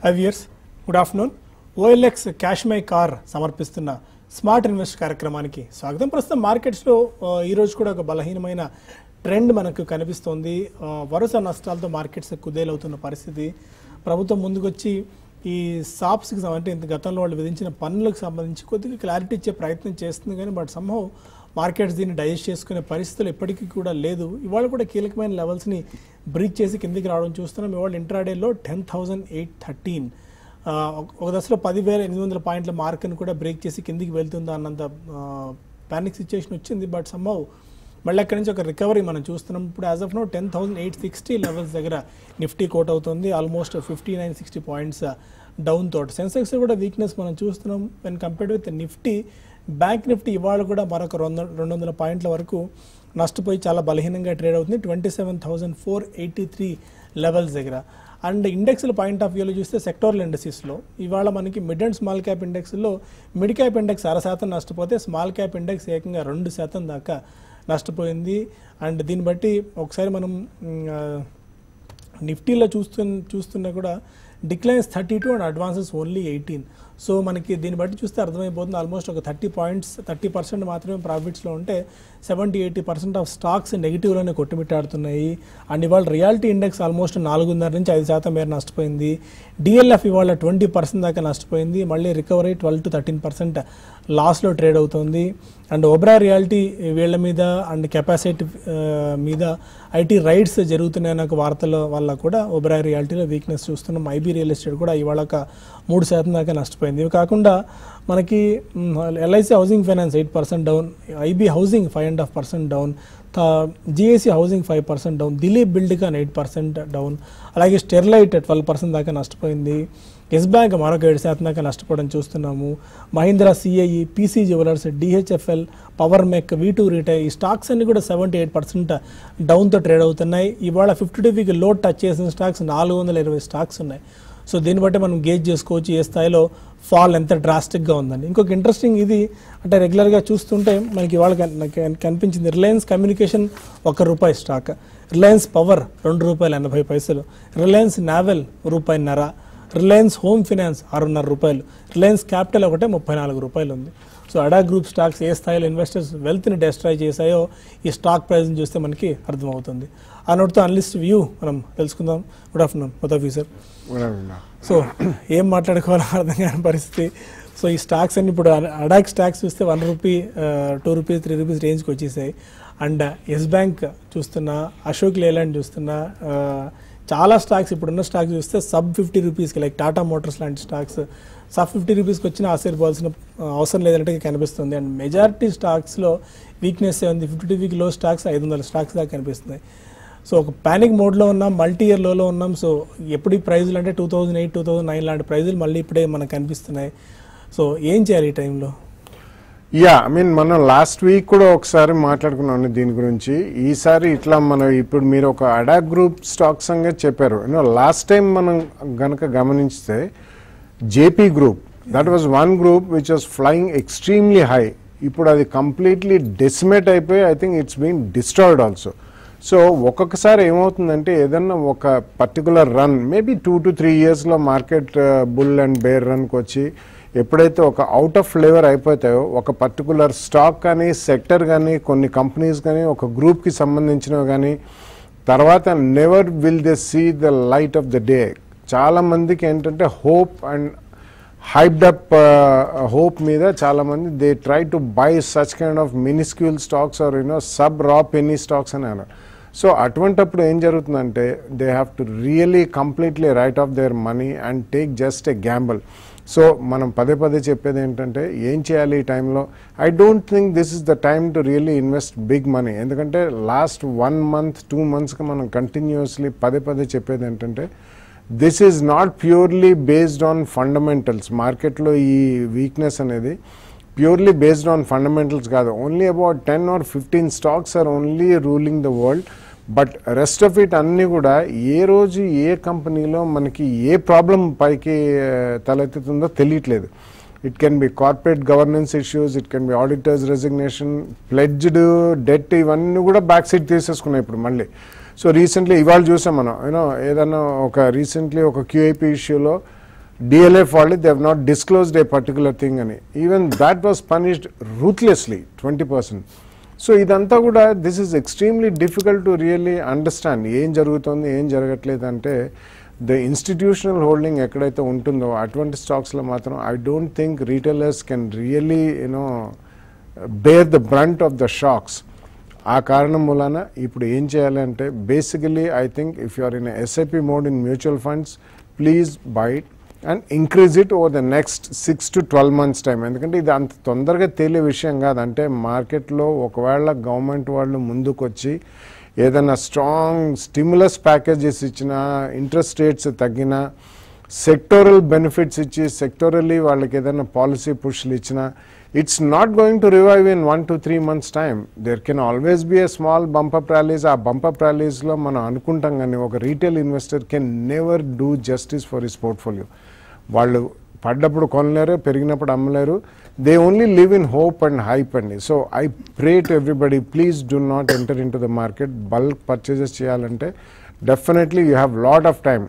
Five years good afternoon OLX cash my car సమర్పిస్తున్న smart invest కార్యక్రమానికి స్వాగతం ప్రస్తుతం మార్కెట్స్లో ఆ, ఈ రోజు కూడా ఒక బలహీనమైన ట్రెండ్ మనకు కనిపిస్తోంది ఆ, వరుస నష్టాలతో మార్కెట్స్ కుదేలవుతున్న పరిస్థితి ప్రభుత్వం ముందుకొచ్చి ఈ సాప్స్కి అంటే ఇంత గతంలో వాళ్ళు విధించిన పన్నులకు సంబంధించి కొద్దిగా క్లారిటీ ఇచ్చే ప్రయత్నం చేస్తుంది కానీ బట్ సంభవ్ మార్కెట్స్ దీన్ని డైజెస్ట్ చేసుకునే పరిస్థితులు ఎప్పటికీ కూడా లేదు ఇవాళ కూడా కీలకమైన లెవెల్స్ని బ్రీచ్ చేసి కిందికి రావడం చూస్తున్నాం ఇవాళ ఇంట్రాడేలో టెన్ థౌజండ్ ఎయిట్ థర్టీన్ ఒక దశలో పదివేల ఎనిమిది వందల పాయింట్ల మార్క్ని కూడా బ్రేక్ చేసి కిందికి వెళ్తుందా అన్నంత ప్యానిక్ సిచ్యుయేషన్ వచ్చింది బట్ సంభవ్ మళ్ళీ అక్కడి నుంచి ఒక రికవరీ మనం చూస్తున్నాం ఇప్పుడు as of now ten thousand eight sixty levels దగ్గర నిఫ్టీ కోట్ అవుతుంది almost fifty nine sixty points down తోట సెన్సెక్స్ కూడా వీక్నెస్ మనం చూస్తున్నాం when compared with Nifty bank Nifty ఇవాళ కూడా మరొక రెండు రెండు వందల పాయింట్ల వరకు నష్టపోయి చాలా బలహీనంగా ట్రేడ్ అవుతుంది twenty seven thousand four eighty three levels దగ్గర అండ్ ఇండెక్స్ల పాయింట్ ఆఫ్ వ్యూలో చూస్తే సెక్టోరల్ ఇండస్ట్రీస్లో ఇవాళ మనకి మిడ్ అండ్ స్మాల్ క్యాప్ ఇండెక్స్లో మిడ్ క్యాప్ ఇండెక్స్ అర శాతం నష్టపోతే స్మాల్ క్యాప్ ఇండెక్స్ ఏకంగా రెండు శాతం దాకా నష్టపోయింది అండ్ దీన్ని బట్టి ఒకసారి మనం మ్, ఆ, నిఫ్టీలో చూస్తు చూస్తున్నా కూడా declines thirty two and advances only eighteen so మనకి దీన్ని బట్టి చూస్తే అర్థమైపోతుంది ఆల్మోస్ట్ ఒక థర్టీ పాయింట్స్ థర్టీ పర్సెంట్ మాత్రమే ప్రాఫిట్స్లో ఉంటే seventy eighty percent of stocks నెగిటివ్లోనే కొట్టుమిట్టాడుతున్నాయి అండ్ ఇవాళ రియాలిటీ ఇండెక్స్ ఆల్మోస్ట్ నాలుగున్నర నుంచి ఐదు శాతం మేర నష్టపోయింది డిఎల్ఎఫ్ ఇవాళ ట్వంటీ పర్సెంట్ దాకా నష్టపోయింది మళ్ళీ recovery twelve to thirteen percent లాస్లో ట్రేడ్ అవుతుంది అండ్ ఒబ్రా రియాలిటీ వీళ్ళ మీద అండ్ కెపాసిటీ మీద ఐటీ రైట్స్ జరుగుతున్నాయన్న ఒక వార్తల వల్ల కూడా ఒబ్రా రియాలిటీలో వీక్నెస్ చూస్తున్నాం ఐబీ రియల్ ఎస్టేట్ కూడా ఇవాళ ఒక మూడు శాతం దాకా నష్టపోయింది ఇవి కాకుండా మనకి LIC housing finance eight percent down IB housing five and half percent down GIC housing five percent down Dilip Buildcon eight percent down అలాగే స్టెర్లైట్ ట్వెల్వ్ పర్సెంట్ దాకా నష్టపోయింది ఎస్ బ్యాంక్ మరొక ఏడు శాతం దాకా నష్టపోవడం చూస్తున్నాము Mahindra CIE PC jewellers DHFL power mech V two retail ఈ స్టాక్స్ అన్ని కూడా సెవెంటీ ఎయిట్ పర్సెంట్ డౌన్తో ట్రేడ్ అవుతున్నాయి ఇవాళ fifty two week low touch చేసిన స్టాక్స్ నాలుగు వందల ఇరవై స్టాక్స్ ఉన్నాయి సో దీన్ని బట్టి మనం గేజ్ చేసుకోవచ్చు ఏ స్థాయిలో ఫాల్ ఎంత డ్రాస్టిక్గా ఉందని ఇంకొక ఇంట్రెస్టింగ్ ఇది అంటే రెగ్యులర్గా చూస్తుంటే మనకి ఇవాళ కన్- నాకు కనిపించింది రిలయన్స్ కమ్యూనికేషన్ ఒక రూపాయి స్టాక్ రిలయన్స్ పవర్ రెండు రూపాయలు ఎనభై పైసలు రిలయన్స్ నావెల్ రూపాయిన్నర రిలయన్స్ హోమ్ ఫినాన్స్ ఆరున్నర రూపాయలు రిలయన్స్ క్యాపిటల్ ఒకటే ముప్పై నాలుగు రూపాయలు ఉంది సో అడా గ్రూప్ స్టాక్స్ ఏ స్థాయిలో ఇన్వెస్టర్స్ వెల్త్ని డెస్ట్రాయ్ చేశాయో ఈ స్టాక్ ప్రైస్ని చూస్తే మనకి అర్థమవుతుంది ఆ నోట్తో అన్లిస్ట్ వ్యూ మనం తెలుసుకుందాం గుడ్ ఆఫ్టర్నూన్ మొదటి ఆఫీసర్ సో ఏం మాట్లాడుకోవాలో అర్థం కాని పరిస్థితి సో ఈ స్టాక్స్ అన్ని ఇప్పుడు అడాక్ స్టాక్స్ చూస్తే one rupee two rupees three rupees రేంజ్కి వచ్చేసాయి అండ్ ఎస్ బ్యాంక్ చూస్తున్నా అశోక్ లేలాండ్ చూస్తున్నా ఆ, చాలా స్టాక్స్ ఇప్పుడున్న స్టాక్స్ చూస్తే సబ్ ఫిఫ్టీ రూపీస్కి లైక్ టాటా మోటార్స్ లాంటి స్టాక్స్ సబ్ ఫిఫ్టీ రూపీస్కి వచ్చిన ఆశ్చర్యపోవాల్సిన ఆ, అవసరం లేదంటే కనిపిస్తుంది అండ్ మెజారిటీ స్టాక్స్లో వీక్నెస్ ఉంది ఫిఫ్టీ వీక్ లో స్టాక్స్ ఐదు వందల స్టాక్స్ దాకా కనిపిస్తున్నాయి సో ఒక ప్యానిక్ మోడ్లో ఉన్నాం మల్టీ ఇయర్ లోలో ఉన్నాం సో ఎప్పుడు ఈ ప్రైజులు అంటే two thousand eight two thousand nine లాంటి ప్రైజులు మళ్ళీ ఇప్పుడే మనకు కనిపిస్తున్నాయి సో ఏం చేయాలి ఈ టైంలో యా ఐ మీన్ మనం లాస్ట్ వీక్ కూడా ఒకసారి మాట్లాడుకున్నాం దీని గురించి ఈసారి ఇట్లా మనం ఇప్పుడు మీరు ఒక అడా గ్రూప్ స్టాక్ సంగతి చెప్పారు యూనో లాస్ట్ టైం మనం గనక గమనించితే JP group that was one group which was flying extremely high ఇప్పుడు అది కంప్లీట్లీ డెసిమేట్ అయిపోయి I think it's been destroyed also so ఒక్కొక్కసారి ఏమవుతుందంటే ఏదన్నా ఒక particular run maybe two to three ఇయర్స్లో మార్కెట్ బుల్ అండ్ బేర్ రన్కి వచ్చి ఎప్పుడైతే ఒక అవుట్ ఆఫ్ ఫ్లేవర్ అయిపోతాయో ఒక పర్టికులర్ స్టాక్ కానీ సెక్టర్ కానీ కొన్ని కంపెనీస్ కానీ ఒక గ్రూప్కి సంబంధించినవి కానీ తర్వాత never will they see the light of the day చాలా మందికి ఏంటంటే hope and hyped up hope మీద చాలా మంది they try to buy such kind of miniscule stocks or you know sub రా పెన్నీ స్టాక్స్ అని అన్నారు సో అటువంటప్పుడు ఏం జరుగుతుందంటే they have to really completely write off their money and take just a gamble so మనం పదే పదే చెప్పేది ఏంటంటే ఏం చేయాలి ఈ టైంలో I don't think this is the time to really invest big money ఎందుకంటే లాస్ట్ వన్ మంత్ టూ మంత్స్కి మనం కంటిన్యూస్లీ పదే పదే చెప్పేది ఏంటంటే this is not purely based on fundamentals మార్కెట్లో ఈ వీక్నెస్ అనేది ప్యూర్లీ బేస్డ్ ఆన్ ఫండమెంటల్స్ కాదు only about ten or fifteen stocks are only ruling the world but rest of it అన్నీ కూడా ఏ రోజు ఏ కంపెనీలో మనకి ఏ ప్రాబ్లం పైకి ఆ, తలెత్తుతుందో తెలియట్లేదు it can be corporate governance issues it can be auditors resignation pledged debt ఇవన్నీ కూడా బ్యాక్ సైడ్ తీసేసుకున్నాయి ఇప్పుడు మళ్ళీ సో రీసెంట్లీ ఇవాళ చూసాం మనం యూనో ఏదన్నా ఒక రీసెంట్లీ ఒక క్యూఐపీ ఇష్యూలో డిఎల్ఎఫ్ వాళ్ళు they have not disclosed a particular thing అని even that was punished ruthlessly twenty percent so ఇదంతా కూడా this is extremely difficult to really understand ఏం జరుగుతుంది ఏం జరగట్లేదు అంటే ద ఇన్స్టిట్యూషనల్ హోల్డింగ్ ఎక్కడైతే ఉంటుందో అటువంటి స్టాక్స్లో మాత్రం I don't think retailers can really you know bear the brunt of the shocks ఆ కారణం మూలాన ఇప్పుడు ఏం చేయాలంటే basically I think if you are in SIP mode in mutual funds please bite and increase it over the next six to twelve months time ఎందుకంటే ఇది అంత తొందరగా తేలే విషయం కాదు అంటే మార్కెట్లో ఒకవేళ గవర్నమెంట్ వాళ్ళు ముందుకు వచ్చి ఏదైనా స్ట్రాంగ్ స్టిమ్యులస్ ప్యాకేజెస్ ఇచ్చినా ఇంట్రెస్ట్ రేట్స్ తగ్గినా సెక్టోరల్ బెనిఫిట్స్ ఇచ్చి సెక్టోరల్లీ వాళ్ళకి ఏదైనా పాలసీ పుష్లు ఇచ్చినా it's not going to revive in one to three months time there can always be a small bump up rallies ఆ బంపప్ ర్యాలీస్లో మనం అనుకుంటాం కానీ ఒక retail investor can never do justice for his portfolio వాళ్ళు పడ్డప్పుడు కొనలేరు పెరిగినప్పుడు అమ్మలేరు they only live in hope and hype అండి so I pray to everybody please do not enter into the market bulk purchases చేయాలంటే definitely you have lot of time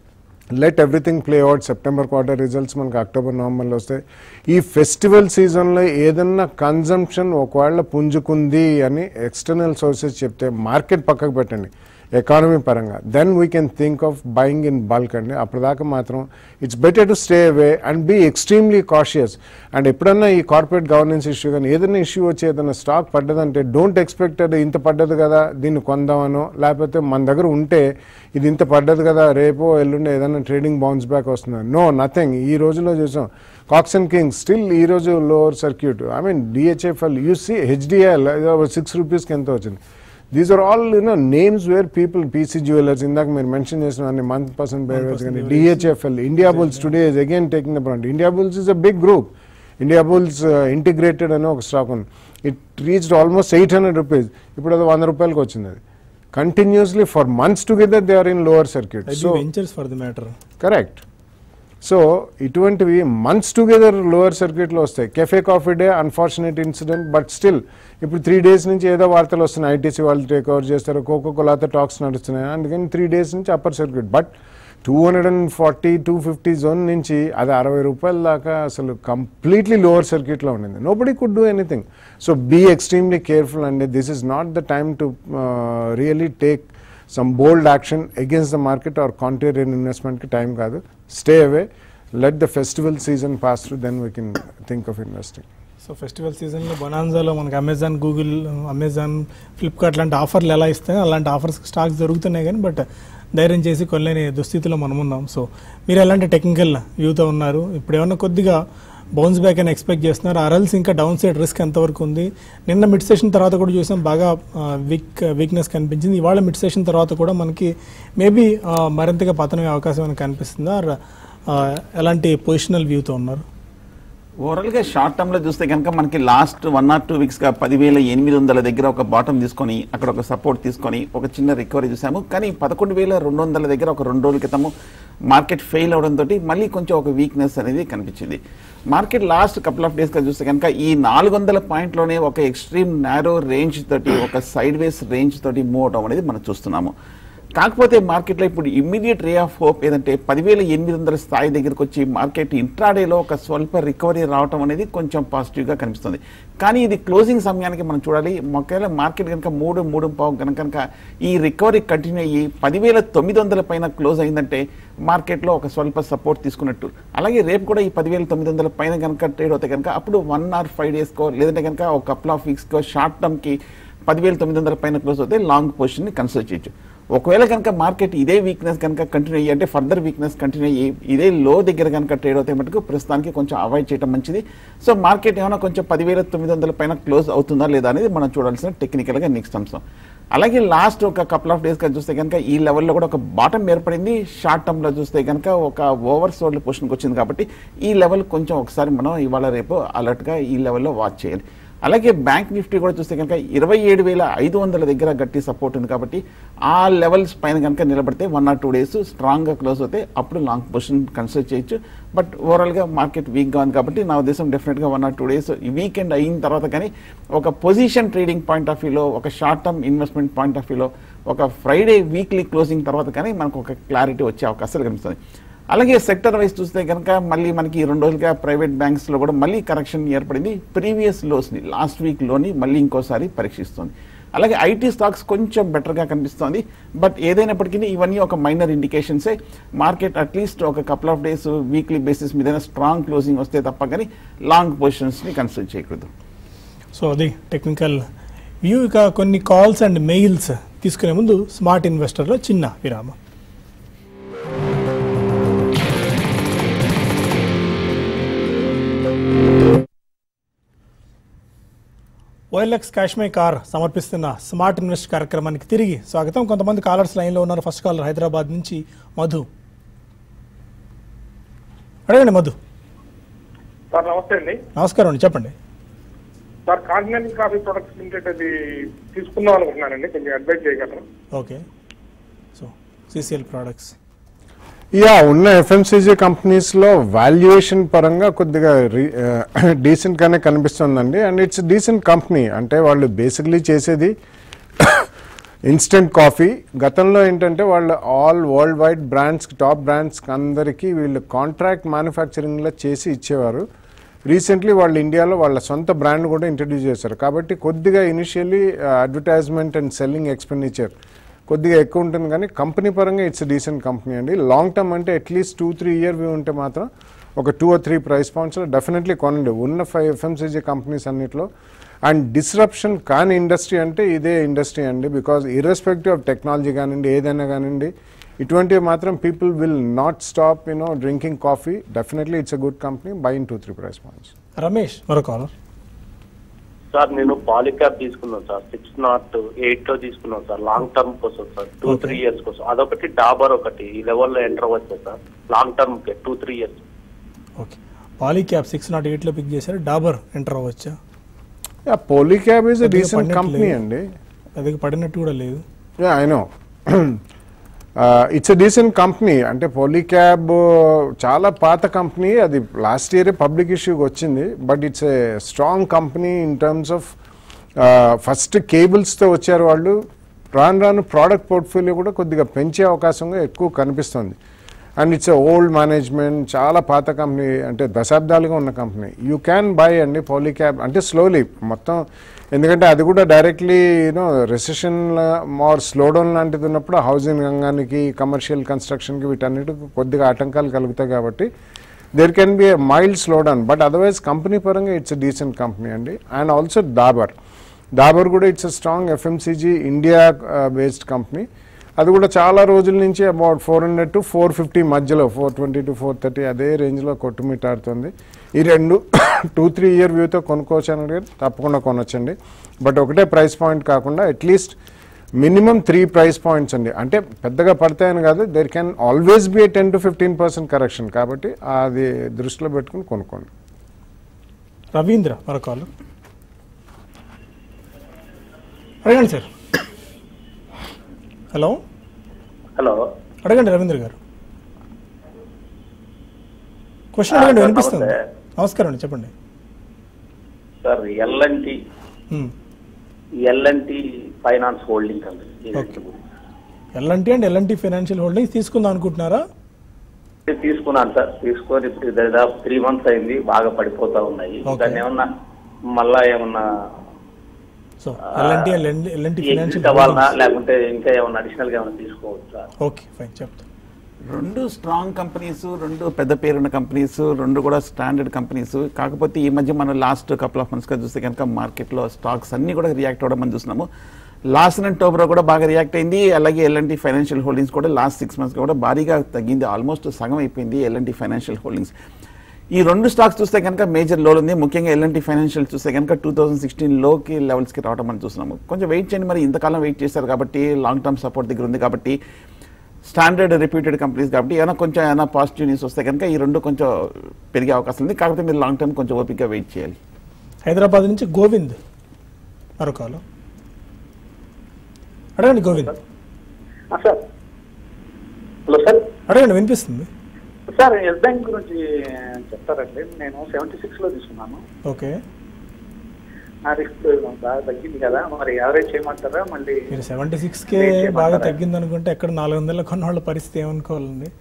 let everything play out September quarter results మనకు October నవంబర్లో వస్తాయి ఈ festival సీజన్లో ఏదన్నా consumption ఒకవేళ పుంజుకుంది అని external sources చెప్తే మార్కెట్ పక్కకు పెట్టండి ఎకానమీ పరంగా then we can think of buying in bulk అండి అప్పటిదాకా మాత్రం it's better to stay away and be extremely cautious and ఎప్పుడన్నా ఈ కార్పొరేట్ గవర్నెన్స్ ఇష్యూ కానీ ఏదైనా ఇష్యూ వచ్చి ఏదైనా స్టాక్ పడ్డదంటే డోంట్ ఎక్స్పెక్ట్ అది ఇంత పడ్డది కదా దీన్ని కొందామనో లేకపోతే మన దగ్గర ఉంటే ఇది ఇంత పడ్డది కదా రేపో ఎల్లుండి ఏదైనా ట్రేడింగ్ బౌన్స్ బ్యాక్ వస్తుంది నో నథింగ్ ఈ రోజులో చూసాం కాక్స్ అండ్ కింగ్స్ స్టిల్ ఈ రోజు lower circuit I mean DHFL you see HDL six రూపీస్కి ఎంత వచ్చింది these are all you know names where people PC jewellers ఇందాక మీరు మెన్షన్ చేసిన అన్ని మంత్ పర్సెంట్ బేరేజ్ కానీ DHFL Indiabulls today is again taking the brand Indiabulls is a big group Indiabulls integrated అని ఒక స్టాక్ ఉంది it reached almost eight hundred rupees ఇప్పుడు అది వంద రూపాయలకి వచ్చింది అది continuously for months together they are in lower circuit so ventures for the matter correct so ఇటువంటివి మంత్స్ టుగెదర్ లోవర్ సర్క్యూట్లో వస్తాయి Cafe Coffee Day unfortunate incident but still ఇప్పుడు త్రీ డేస్ నుంచి ఏదో వార్తలు వస్తున్నాయి ఐటీసీ వాళ్ళు టేక్ ఓవర్ చేస్తారు కోకో కోలాతో టాక్స్ నడుస్తున్నాయి అందుకని త్రీ డేస్ నుంచి upper circuit but two hundred and forty two fifty zone నుంచి అది అరవై రూపాయల దాకా అసలు కంప్లీట్లీ లోవర్ సర్క్యూట్లో ఉండింది nobody could do anything so be extremely careful అండి this is not the time to really take some bold action against the market or contrarian ఇన్వెస్ట్మెంట్కి టైం కాదు stay away let the festival season pass through then we can think of investing so festival సీజన్లో బొనాన్జాలో మనకి Amazon Google Amazon Flipkart లాంటి ఆఫర్లు ఎలా ఇస్తాయో అలాంటి offers stocks దొరుకుతున్నాయి కానీ బట్ ధైర్యం చేసి కొనలేని దుస్థితిలో మనం ఉన్నాం సో మీరు ఎలాంటి టెక్నికల్ వ్యూతో ఉన్నారు ఇప్పుడు ఏమన్నా కొద్దిగా బౌన్స్ బ్యాక్ అని ఎక్స్పెక్ట్ చేస్తున్నారు అరల్స్ ఇంకా డౌన్ సైడ్ రిస్క్ ఎంతవరకు ఉంది నిన్న మిడ్ సెషన్ తర్వాత కూడా చూసాం బాగా వీక్ వీక్నెస్ కనిపించింది ఇవాళ మిడ్ సెషన్ తర్వాత కూడా మనకి మేబీ మరింతగా పతనమే అవకాశం అని కనిపిస్తుందా ఆర్, ఆ, ఎలాంటి పొజిషనల్ వ్యూతో ఉన్నారు ఓవరాల్గా షార్ట్ టర్మ్లో చూస్తే కనుక మనకి లాస్ట్ వన్ ఆర్ టూ వీక్స్గా పదివేల ఎనిమిది వందల దగ్గర ఒక బాటం తీసుకొని అక్కడ ఒక సపోర్ట్ తీసుకొని ఒక చిన్న రికవరీ చూసాము కానీ పదకొండు వేల రెండు వందల దగ్గర ఒక రెండు రోజుల క్రితము మార్కెట్ ఫెయిల్ అవడంతో మళ్ళీ కొంచెం ఒక వీక్నెస్ అనేది కనిపించింది మార్కెట్ లాస్ట్ కపుల్ ఆఫ్ డేస్గా చూస్తే కనుక ఈ నాలుగు వందల పాయింట్లోనే ఒక ఎక్స్ట్రీమ్ నారో రేంజ్ తోటి ఒక సైడ్ వేస్ రేంజ్ తోటి మూవ్ అవడం అనేది మనం చూస్తున్నాము కాకపోతే మార్కెట్లో ఇప్పుడు ఇమ్మీడియట్ రే ఆఫ్ హోప్ ఏదంటే పదివేల ఎనిమిది వందల స్థాయి దగ్గరకు వచ్చి మార్కెట్ ఇంట్రాడేలో ఒక స్వల్ప రికవరీ రావడం అనేది కొంచెం పాజిటివ్గా కనిపిస్తుంది కానీ ఇది క్లోజింగ్ సమయానికి మనం చూడాలి ఒకవేళ మార్కెట్ కనుక మూడు మూడు పావు కనుక కనుక ఈ రికవరీ కంటిన్యూ అయ్యి పదివేల తొమ్మిది వందల పైన క్లోజ్ అయిందంటే మార్కెట్లో ఒక స్వల్ప సపోర్ట్ తీసుకున్నట్టు అలాగే రేపు కూడా ఈ పదివేల తొమ్మిది వందల పైన కనుక ట్రేడ్ అవుతాయి కనుక అప్పుడు వన్ ఆర్ ఫైవ్ డేస్కో లేదంటే కనుక ఒక కపుల్ ఆఫ్ వీక్స్కో షార్ట్ టర్మ్కి పదివేల తొమ్మిది వందల పైన క్లోజ్ అవుతే లాంగ్ పొజిషన్ని కన్సిడర్ చేయొచ్చు ఒకవేళ కనుక మార్కెట్ ఇదే వీక్నెస్ కనుక కంటిన్యూ అయ్యి అంటే ఫర్దర్ వీక్నెస్ కంటిన్యూ అయ్యి ఇదే లో దగ్గర కనుక ట్రేడ్ అవుతే మటుకు ప్రస్తుతానికి కొంచెం అవాయిడ్ చేయడం మంచిది సో మార్కెట్ ఏమైనా కొంచెం పదివేల తొమ్మిది వందల పైన క్లోజ్ అవుతుందా లేదా అనేది మనం చూడాల్సిన టెక్నికల్గా నెక్స్ట్ అంశం అలాగే లాస్ట్ ఒక కపుల్ ఆఫ్ డేస్గా చూస్తే కనుక ఈ లెవెల్లో కూడా ఒక బాటం ఏర్పడింది షార్ట్ టర్మ్లో చూస్తే కనుక ఒక ఓవర్ సోల్డ్ పొజిషన్కి వచ్చింది కాబట్టి ఈ లెవెల్ కొంచెం ఒకసారి మనం ఇవాళ రేపు అలర్ట్గా ఈ లెవెల్లో వాచ్ చేయాలి అలాగే బ్యాంక్ నిఫ్టీ కూడా చూస్తే కనుక ఇరవై ఏడు వేల ఐదు వందల దగ్గర గట్టి సపోర్ట్ ఉంది కాబట్టి ఆ లెవెల్స్ పైన కనుక నిలబడితే వన్ ఆర్ టూ డేస్ స్ట్రాంగ్గా క్లోజ్ అవుతే అప్పుడు లాంగ్ పొజిషన్ కన్సిడర్ చేయొచ్చు బట్ ఓవరాల్గా మార్కెట్ వీక్గా ఉంది కాబట్టి నా ఉద్దేశం డెఫినెట్గా one or two days weekend అయిన తర్వాత కానీ ఒక పొజిషన్ ట్రేడింగ్ పాయింట్ ఆఫ్ వ్యూలో ఒక short term investment point of వ్యూలో ఒక ఫ్రైడే వీక్లీ క్లోజింగ్ తర్వాత కానీ మనకు ఒక క్లారిటీ వచ్చే అవకాశాలు కనిపిస్తుంది అలాగే సెక్టర్ వైజ్ చూస్తే కనుక మళ్ళీ మనకి ఈ రెండు రోజులుగా ప్రైవేట్ బ్యాంక్స్ లో కూడా మళ్ళీ కరెక్షన్ ఏర్పడింది ప్రీవియస్ లోస్ ని లాస్ట్ వీక్ లోని మళ్ళీ ఇంకోసారి పరీక్షిస్తుంది అలాగే ఐటీ స్టాక్స్ కొంచెం బెటర్ గా కనిపిస్తోంది బట్ ఏదైనప్పటికీ ఇవన్నీ ఒక మైనర్ ఇండికేషన్సే మార్కెట్ అట్లీస్ట్ ఒక couple of days weekly basis మీద స్ట్రాంగ్ క్లోజింగ్ వస్తే తప్ప కానీ లాంగ్ పొజిషన్స్ ని కన్సిడర్ చేయకూడదు సో అది టెక్నికల్ వ్యూ ఇక కొన్ని కాల్స్ అండ్ మెయిల్స్ తీసుకునే ముందు స్మార్ట్ ఇన్వెస్టర్లో చిన్న విరామం ఓఎల్ఎక్స్ కాశ్మీ కార్ సమర్పిస్తున్న స్మార్ట్ ఇన్వెస్ట్ కార్యక్రమానికి తిరిగి స్వాగతం కొంతమంది కాలర్స్ లైన్లో ఉన్నారు ఫస్ట్ కాలర్ హైదరాబాద్ నుంచి మధు అడగండి మధు సార్ నమస్తే అండి నమస్కారం అండి చెప్పండి sir Continental Coffee Products Limited అది తీసుకుందాం అనుకుంటున్నానండి కొంచెం అడ్వైజ్ చేయగలరు okay so CCL products yeah ఉన్న ఎఫ్ఎంసీజీ కంపెనీస్లో వాల్యుయేషన్ పరంగా కొద్దిగా డీసెంట్గానే కనిపిస్తుందండి అండ్ ఇట్స్ డీసెంట్ కంపెనీ అంటే వాళ్ళు బేసిక్లీ చేసేది ఇన్స్టెంట్ కాఫీ గతంలో ఏంటంటే వాళ్ళు all worldwide brands top బ్రాండ్స్కి అందరికీ వీళ్ళు కాంట్రాక్ట్ మ్యానుఫ్యాక్చరింగ్లో చేసి ఇచ్చేవారు రీసెంట్లీ వాళ్ళు ఇండియాలో వాళ్ళ సొంత బ్రాండ్ కూడా ఇంట్రడ్యూస్ చేశారు కాబట్టి కొద్దిగా initially advertisement and selling expenditure కొద్దిగా ఎక్కువ ఉంటుంది కానీ కంపెనీ పరంగా ఇట్స్ డీసెంట్ కంపెనీ అండి లాంగ్ టర్మ్ అంటే at least two three year view ఉంటే మాత్రం ఒక టూ ఆర్ త్రీ ప్రైస్ పాయింట్స్లో డెఫినెట్లీ కొనండి ఉన్న ఫైవ్ ఎఫ్ఎంసీజీ కంపెనీస్ అన్నిట్లో అండ్ డిస్రప్షన్ కాని ఇండస్ట్రీ అంటే ఇదే ఇండస్ట్రీ అండి బికాజ్ ఇర్రెస్పెక్టివ్ ఆఫ్ టెక్నాలజీ కానివ్వండి ఏదైనా కానివ్వండి ఇటువంటివి మాత్రం people will not stop you know drinking coffee definitely it's a good company buy in two three price points Ramesh మరో కాలర్ సార్ నేను పాలిక్యాబ్ తీసుకున్నాను సార్ సిక్స్ నాట్ ఎయిట్ లో తీసుకున్నాను సార్ లాంగ్ టర్మ్ కోసం sir two Okay. Three years కోసం అదొకటి డాబర్ ఒకటి ఈ లెవెల్లో ఎంటర్ అవ్వచ్చు సార్ లాంగ్ టర్మ్ కి two three years okay Polycab six nought ఎయిట్లో పిక్ చేశారు డాబర్ ఎంటర్ అవ్వచ్చా పోలీక్యాబ్ ఈజ్ అ కొద్దిగా డీసెంట్ పడినట్లేదు. కంపెనీ అండి అది పడినట్టు కూడా లేదు yeah I know it's a decent company అంటే పోలీక్యాబ్ చాలా పాత కంపెనీ అది లాస్ట్ ఇయరే పబ్లిక్ ఇష్యూకి వచ్చింది but it's a strong company in terms of first కేబుల్స్తో వచ్చారు వాళ్ళు రాను రాను ప్రోడక్ట్ పోర్ట్ఫోలియో కూడా కొద్దిగా పెంచే అవకాశంగా ఎక్కువ కనిపిస్తుంది అండ్ ఇట్స్ ఓల్డ్ మేనేజ్మెంట్ చాలా పాత కంపెనీ అంటే దశాబ్దాలుగా ఉన్న కంపెనీ యూ క్యాన్ బై అండి పోలీక్యాబ్ అంటే స్లోలీ మొత్తం ఎందుకంటే అది కూడా directly you know recession more slowdown లాంటిది ఉన్నప్పుడు హౌసింగ్ రంగానికి కమర్షియల్ కన్స్ట్రక్షన్కి వీటన్నిటికి కొద్దిగా ఆటంకాలు కలుగుతాయి కాబట్టి there can be a mild slowdown but otherwise company పరంగా ఇట్స్ డీసెంట్ కంపెనీ అండి అండ్ ఆల్సో డాబర్ డాబర్ కూడా it's strong FMCG India based company అది కూడా చాలా రోజుల నుంచి about four hundred to four fifty మధ్యలో four twenty to four thirty అదే రేంజ్లో కొట్టుమిట్టాడుతుంది ఈ రెండు టూ త్రీ ఇయర్ వ్యూతో కొనుక్కోవచ్చు అని తప్పకుండా కొనొచ్చండి బట్ ఒకటే ప్రైస్ పాయింట్ కాకుండా at least minimum three price points అండి అంటే పెద్దగా పడతాయని కాదు there can always be ten to fifteen percent correction కాబట్టి అది దృష్టిలో పెట్టుకుని కొనుక్కోండి రవీంద్ర మరో కాలర్ అడగండి సార్ హలో హలో అడగండి రవీంద్ర గారు క్వశ్చన్ అడగండి సార్, వినిపిస్తుంది నమస్తే. నమస్కారం అండి చెప్పండి sir L&T hmm. L&T Finance Holding company Okay. L&T and L&T Financial Holdings తీసుకుందాం అనుకుంటున్నారా ఇది తీసుకున్నాను సార్ తీసుకొని ఇప్పుడు దాదాపు త్రీ మంత్స్ అయింది బాగా పడిపోతా ఉన్నాయి Okay. దాన్ని ఏమన్నా మళ్ళా ఏమన్నా so L&T and L&T exit financial అవ్వాలనా లేకుంటే ఇంకా ఏమన్నా అడిషనల్ గా ఏమన్నా తీసుకోవచ్చా ఓకే ఫైన్ చెప్తా రెండు స్ట్రాంగ్ కంపెనీస్ రెండు పెద్ద పేరున్న కంపెనీస్ రెండు కూడా స్టాండర్డ్ కంపెనీస్ కాకపోతే ఈ మధ్య మనం లాస్ట్ కపుల్ ఆఫ్ మంత్స్గా చూస్తే కనుక మార్కెట్లో స్టాక్స్ అన్ని కూడా రియాక్ట్ అవ్వడం మనం చూస్తున్నాము లాస్ట్ అండ్ టోబ్రో కూడా బాగా రియాక్ట్ అయింది అలాగే ఎల్ఎన్టీ ఫైనాన్షియల్ హోల్డింగ్స్ కూడా లాస్ట్ సిక్స్ మంత్స్ కూడా భారీగా తగ్గింది ఆల్మోస్ట్ సగం అయిపోయింది ఎల్ఎన్టీ ఫైనాన్షియల్ హోల్డింగ్స్ ఈ రెండు స్టాక్స్ చూస్తే కనుక మేజర్ లో ఉంది ముఖ్యంగా ఎల్ఎన్టీ ఫైనాన్షియల్ చూస్తే కనుక టూ థౌసండ్ సిక్స్టీన్ లోకి లెవెల్స్కి రావడం మనం చూస్తున్నాము కొంచెం వెయిట్ చేయండి మరి ఇంతకాలం వెయిట్ చేశారు కాబట్టి లాంగ్ టర్మ్ సపోర్ట్ దగ్గర ఉంది కాబట్టి స్టాండర్డ్ రిప్యూటెడ్ కంపెనీస్ కాబట్టి ఏమైనా కొంచెం ఏమైనా పాజిటివ్ న్యూస్ వస్తే కనుక ఈ రెండు కొంచెం పెరిగే అవకాశం ఉంది కాకపోతే మీరు లాంగ్ టర్మ్ కొంచెం ఓపికగా వెయిట్ చేయాలి హైదరాబాద్ నుంచి గోవింద్ మరో కాలు అడగండి గోవింద్ సార్ హలో సార్ అడగండి వినిపిస్తుంది సార్ ఎస్ బ్యాంక్ గురించి చెప్తారండి నేను సెవెంటీ సిక్స్ లో తీసుకున్నాను ఓకే నా రిస్క్ బాగా తగ్గింది కదా మరి యావరేజ్ చేయమంటారా మళ్ళీ మీరు సెవెంటీ సిక్స్కే Wait చేయమంటారా? బాగా తగ్గింది అనుకుంటే ఎక్కడ నాలుగు వందల కొన్న వాళ్ళ పరిస్థితి ఏమనుకోవాలండి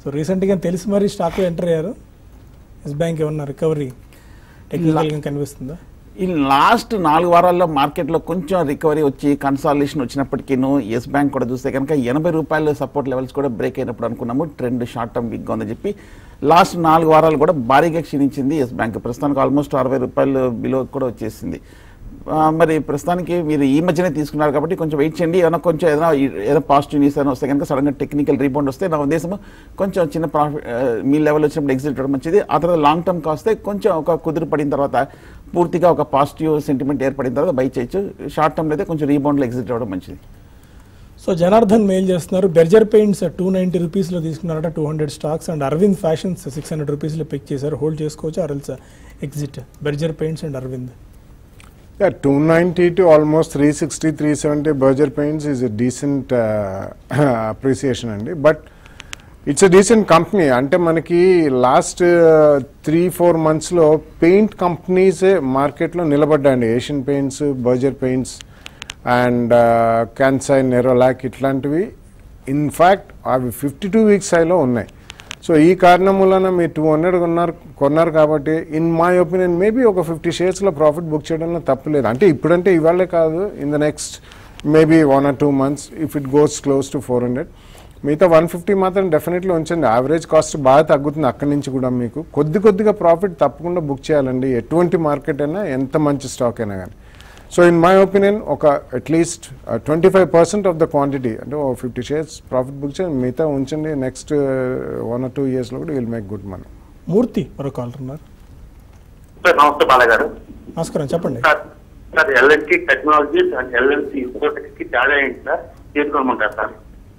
సో రీసెంట్గా తెలిసి మరీ స్టాక్లో ఎంటర్ అయ్యారు ఎస్ బ్యాంక్ ఏమన్నా రికవరీ టెక్నికల్గా కనిపిస్తుందా ఈ లాస్ట్ నాలుగు వారాల్లో మార్కెట్లో కొంచెం రికవరీ వచ్చి కన్సాలిడేషన్ వచ్చినప్పటికీను ఎస్ బ్యాంక్ కూడా చూస్తే కనుక ఎనభై రూపాయల సపోర్ట్ లెవెల్స్ కూడా బ్రేక్ అయినప్పుడు అనుకున్నాము ట్రెండ్ షార్ట్ టర్మ్ వీక్గా ఉందని చెప్పి లాస్ట్ నాలుగు వారాలు కూడా భారీగా క్షీణించింది ఎస్ బ్యాంక్ ప్రస్తుతానికి ఆల్మోస్ట్ అరవై రూపాయలు బిలో కూడా వచ్చేసింది ఆ, మరి ప్రస్తుతానికి మీరు ఈ మధ్యనే తీసుకున్నారు కాబట్టి కొంచెం వెయిట్ చేయండి ఏదైనా కొంచెం ఏదైనా ఏదైనా పాజిటివ్ న్యూస్ ఏదైనా వస్తే కనుక సడన్గా టెక్నికల్ రీబౌండ్ వస్తే నా ఉద్దేశం కొంచెం చిన్న ప్రాఫిట్ మీ లెవెల్ వచ్చినప్పుడు ఎగ్జిట్ అవ్వడం మంచిది ఆ తర్వాత లాంగ్ టర్మ్ కాస్తే కొంచెం ఒక కుదురు పడిన తర్వాత పూర్తిగా ఒక పాజిటివ్ సెంటిమెంట్ ఏర్పడిన తర్వాత బై చేయొచ్చు షార్ట్ టర్మ్ అయితే కొంచెం రీబౌండ్లో ఎగ్జిట్ అవ్వడం మంచిది సో జనార్దన్ మెయిల్ చేస్తున్నారు బెర్జర్ పెయింట్స్ టూ నైంటీ రూపీస్లో తీసుకున్నారట two hundred stocks and Arvind Fashions six hundred రూపీస్లో పిక్ చేశారు హోల్డ్ చేసుకోవచ్చు అరల్స్ exit Berger Paints and Arvind Yeah, 290 to almost 360, 370 Berger Paints is a decent uh, appreciation అండి but it's a decent company అంటే మనకి last three four మంత్స్లో paint కంపెనీసే మార్కెట్లో నిలబడ్డాయండి Asian Paints Berger Paints and Kansai Nerolac ఇట్లాంటివి ఇన్ఫ్యాక్ట్ అవి fifty two weeks హైలో ఉన్నాయి సో ఈ కారణం వలన మీరు టూ హండ్రెడ్ కొన్నారు కొన్నారు కాబట్టి ఇన్ మై ఒపీనియన్ మేబీ ఒక ఫిఫ్టీ షేర్స్లో ప్రాఫిట్ బుక్ చేయడంలో తప్పులేదు అంటే ఇప్పుడంటే ఇవాళే కాదు in the next maybe one or two months if it goes close to four hundred మిగతా వన్ ఫిఫ్టీ మాత్రం డెఫినెట్లీ ఉంచండి యావరేజ్ కాస్ట్ బాగా తగ్గుతుంది అక్కడి నుంచి కూడా మీకు కొద్ది కొద్దిగా ప్రాఫిట్ తప్పకుండా బుక్ చేయాలండి ఎటువంటి మార్కెట్ అయినా ఎంత మంచి స్టాక్ అయినా కానీ సో ఇన్ మై ఒపీనియన్ ఒక at least twenty five percent of the quantity అంటే ఓ ఫిఫ్టీ షేర్స్ ప్రాఫిట్ బుక్ చేయండి మిగతా ఉంచండి నెక్స్ట్ వన్ ఆర్ టూ ఇయర్స్లో కూడా will make good money Murthy మరో కాలర్ ఉన్నారు సార్ నమస్తే బాల గారు నమస్కారం చెప్పండి sir sir L&T Technologies and ఎల్ఎన్సీ ఇన్ఫోటెక్స్ కి తేడా ఏంటి సార్ తీసుకోమంటారు sir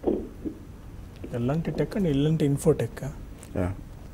L&T Tech and L&T Infotech Yeah.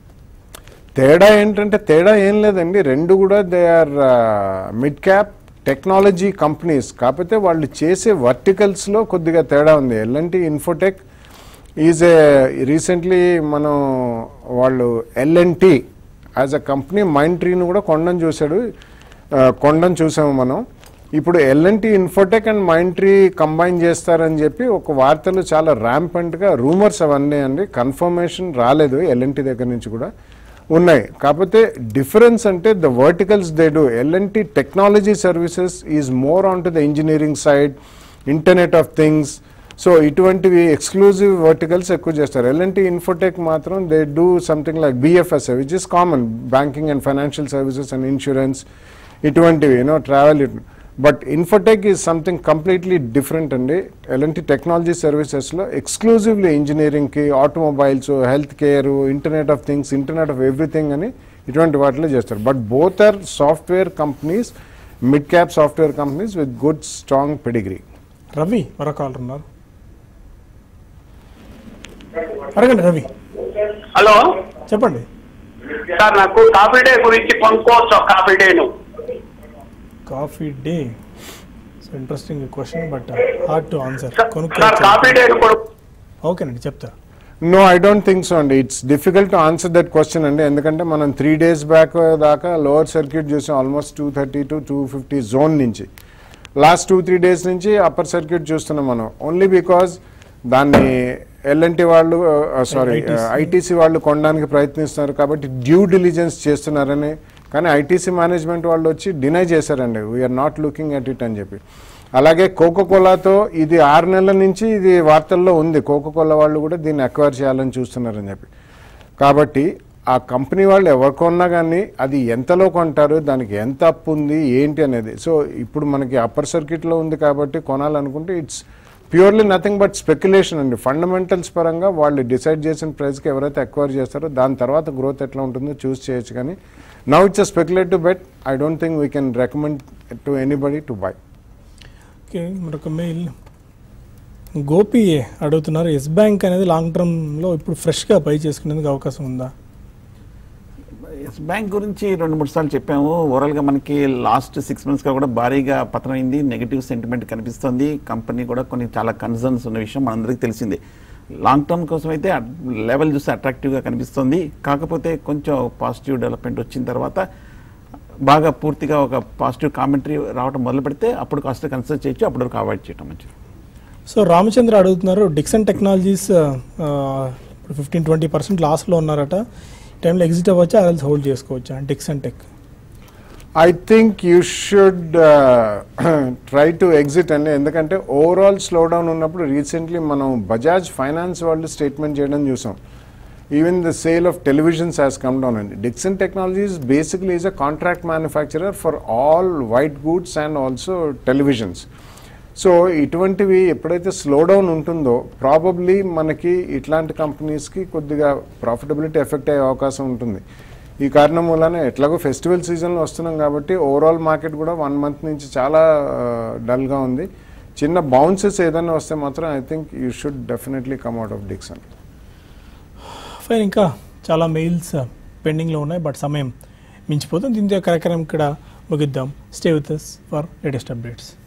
తేడా ఏంటంటే తేడా ఏం లేదండి రెండు కూడా they are mid cap technology companies కాకపోతే వాళ్ళు చేసే వర్టికల్స్లో కొద్దిగా తేడా ఉంది L&T Infotech is a recently మనం వాళ్ళు ఎల్ఎన్టీ యాజ్ అ కంపెనీ మైండ్ ట్రీని కూడా కొండని చూశాడు ఆ, కొండని చూసాము మనం ఇప్పుడు L&T Infotech and Mindtree combine చేస్తారని చెప్పి ఒక వార్తలు చాలా ర్యాంపెంట్గా రూమర్స్ అవన్నీ అండి కన్ఫర్మేషన్ రాలేదు ఎల్ఎన్టీ దగ్గర నుంచి కూడా ఉన్నాయి కాకపోతే డిఫరెన్స్ అంటే the verticals they do L and T technology services is more on to the engineering side internet of things so ఇటువంటివి ఎక్స్క్లూజివ్ వర్టికల్స్ ఎక్కువ చేస్తారు ఎల్ఎన్టీ ఇన్ఫోటెక్ మాత్రం they do something like B F S which is common banking and financial services and insurance ఇటువంటివి you know travel but Infotech is something completely different అండి ఎలాంటి technology సర్వీసెస్లో exclusively ఇంజనీరింగ్కి automobiles health care internet of things internet of everything అని ఇటువంటి వాటిలో చేస్తారు but both are software companies mid cap software companies with good strong pedigree Ravi మరో caller ఉన్నారు అడగండి రవి హలో చెప్పండి సార్ నాకు కాఫీ డే గురించి కొనుక్కోవచ్చు కాఫీ డేను Coffee Day so interesting question but hard to answer sir Coffee కొనుక్కోవచ్చు డేను కొను ఓకేనండి చెప్తా no I don't think so అండి it's difficult to answer that question అండి ఎందుకంటే మనం త్రీ డేస్ బ్యాక్ దాకా లోవర్ సర్క్యూట్ చూసాం almost two thirty to two fifty zone నుంచి లాస్ట్ టూ త్రీ డేస్ నుంచి అప్పర్ సర్క్యూట్ చూస్తున్నాం మనం ఓన్లీ బికాజ్ దాన్ని ఎల్ఎన్టీ వాళ్ళు సారీ ITC. ఐటీసీ వాళ్ళు కొనడానికి ప్రయత్నిస్తున్నారు కాబట్టి డ్యూ డిలిజెన్స్ చేస్తున్నారని కానీ ఐటీసీ మేనేజ్మెంట్ వాళ్ళు వచ్చి డినై చేశారండి we are not looking at it అని చెప్పి అలాగే కోకో కోలాతో ఇది ఆరు నెలల నుంచి ఇది వార్తల్లో ఉంది కోకో కోలా వాళ్ళు కూడా దీన్ని అక్వైర్ చేయాలని చూస్తున్నారని చెప్పి కాబట్టి ఆ కంపెనీ వాళ్ళు ఎవరు కొన్నా కానీ అది ఎంతలో కొంటారు దానికి ఎంత అప్పు ఉంది ఏంటి అనేది సో ఇప్పుడు మనకి అప్పర్ సర్క్యూట్లో ఉంది కాబట్టి కొనాలనుకుంటే it's purely nothing but speculation అండి ఫండమెంటల్స్ పరంగా వాళ్ళు డిసైడ్ చేసిన ప్రైస్కి ఎవరైతే ఎక్వైర్ చేస్తారో దాని తర్వాత గ్రోత్ ఎట్లా ఉంటుందో చూస్ చేయొచ్చు కానీ now it's a speculative bet I don't think we can recommend to anybody to buy okay మరొక మెయిల్ గోపి అడుగుతున్నారు ఎస్ బ్యాంక్ అనేది లాంగ్ టర్మ్లో ఇప్పుడు ఫ్రెష్గా బై చేసుకునేందుకు అవకాశం ఉందా ఎస్ బ్యాంక్ గురించి రెండు మూడు సార్లు చెప్పాము ఓవరాల్గా మనకి లాస్ట్ సిక్స్ మంత్స్గా కూడా భారీగా పతనమైంది నెగిటివ్ సెంటిమెంట్ కనిపిస్తుంది కంపెనీ కూడా కొన్ని చాలా కన్సర్న్స్ ఉన్న విషయం మనందరికీ తెలిసిందే లాంగ్ టర్మ్ కోసం అయితే లెవెల్ చూస్తే అట్రాక్టివ్గా కనిపిస్తుంది కాకపోతే కొంచెం పాజిటివ్ డెవలప్మెంట్ వచ్చిన తర్వాత బాగా పూర్తిగా ఒక పాజిటివ్ కామెంటరీ రావడం మొదలు పెడితే అప్పుడు కాస్త కన్సిడర్ చేయొచ్చు అప్పుడు వరకు అవాయిడ్ చేయడం మంచిది సో రామచంద్ర అడుగుతున్నారు డిక్సన్ టెక్నాలజీస్ ఆ, ఇప్పుడు ఫిఫ్టీన్ ట్వంటీ పర్సెంట్ లాస్లో ఉన్నారట ఈ టైంలో ఎగ్జిట్ అవ్వచ్చా అరల్స్ హోల్డ్ చేసుకోవచ్చా Dixon Tech I think you should try to exit అండి ఎందుకంటే ఓవరాల్ స్లో డౌన్ ఉన్నప్పుడు రీసెంట్లీ మనం బజాజ్ ఫైనాన్స్ వాళ్ళు స్టేట్మెంట్ చేయడం చూసాం even the sale of televisions has come down అండి Dixon Technologies basically is a contract manufacturer for all white goods and also televisions so ఇటువంటివి ఎప్పుడైతే స్లో డౌన్ ఉంటుందో probably మనకి ఇట్లాంటి కంపెనీస్కి కొద్దిగా ప్రాఫిటబిలిటీ ఎఫెక్ట్ అయ్యే అవకాశం ఉంటుంది ఈ కారణం వలన ఎట్లాగో ఫెస్టివల్ సీజన్లో వస్తున్నాం కాబట్టి ఓవరాల్ మార్కెట్ కూడా వన్ మంత్ నుంచి చాలా డల్గా ఉంది చిన్న బౌన్సెస్ ఏదైనా వస్తే మాత్రం I think you should definitely come out of Dixon fine ఇంకా చాలా మెయిల్స్ పెండింగ్లో ఉన్నాయి బట్ సమయం మించిపోతుంది దీంతో ఈ కార్యక్రమం ఇక్కడ ముగిద్దాం stay with for latest updates